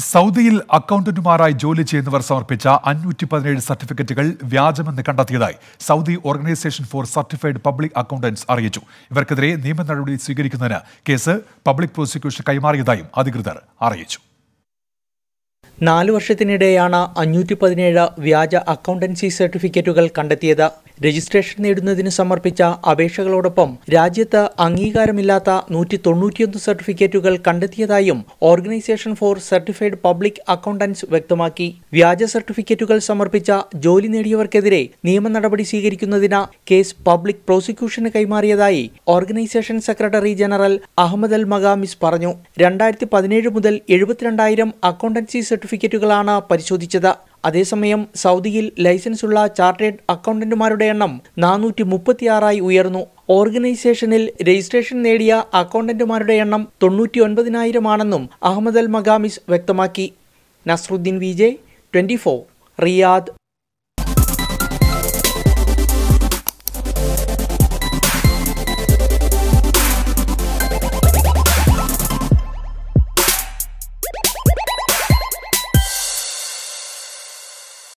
സൗദിയിൽ അക്കൗണ്ടന്റുമാരായി ജോലി ചെയ്യുന്നവർ സമർപ്പിച്ച അഞ്ഞൂറ്റി പതിനേഴ് സർട്ടിഫിക്കറ്റുകൾ വ്യാജമെന്ന് കണ്ടെത്തിയതായി Saudi Organization for certified Public Accountants അറിയിച്ചു ഇവർക്കെതിരെ നിയമ നടപടി സ്വീകരിക്കുന്നതിന് കേസ് പബ്ലിക് പ്രോസിക്യൂഷൻ കൈമാറിയതായും അധികൃതർ അറിയിച്ചു നാല് വർഷത്തിനിടെയാണ് അഞ്ഞൂറ്റി പതിനേഴ് വ്യാജ അക്കൗണ്ടൻസി സർട്ടിഫിക്കറ്റുകൾ കണ്ടെത്തിയത് രജിസ്ട്രേഷൻ നേടുന്നതിന് സമർപ്പിച്ച അപേക്ഷകളോടൊപ്പം രാജ്യത്ത് അംഗീകാരമില്ലാത്ത നൂറ്റി തൊണ്ണൂറ്റിയൊന്ന് സർട്ടിഫിക്കറ്റുകൾ കണ്ടെത്തിയതായും organization for certified public accountants വ്യക്തമാക്കി വ്യാജ സർട്ടിഫിക്കറ്റുകൾ സമർപ്പിച്ച ജോലി നേടിയവർക്കെതിരെ നിയമ നടപടി സ്വീകരിക്കുന്നതിന് കേസ് പബ്ലിക് പ്രോസിക്യൂഷന് കൈമാറിയതായി organization secretary general Ahmed Al Maghamis പറഞ്ഞു രണ്ടായിരത്തി പതിനേഴ് മുതൽ എഴുപത്തിരണ്ടായിരം അക്കൗണ്ടൻസി സർട്ടിഫിക്കറ്റുകളാണ് പരിശോധിച്ചത് അതേസമയം സൗദിയിൽ ലൈസൻസുള്ള ചാർട്ടേഡ് അക്കൗണ്ടന്റുമാരുടെ എണ്ണം നാനൂറ്റി മുപ്പത്തിയാറായി ഉയർന്നു ഓർഗനൈസേഷനിൽ രജിസ്ട്രേഷൻ നേടിയ അക്കൗണ്ടന്റുമാരുടെ എണ്ണം തൊണ്ണൂറ്റി ഒൻപതിനായിരമാണെന്നും അഹമ്മദ് അൽ മഗാമിസ് വ്യക്തമാക്കി Nasruddin V J twenty Riyadh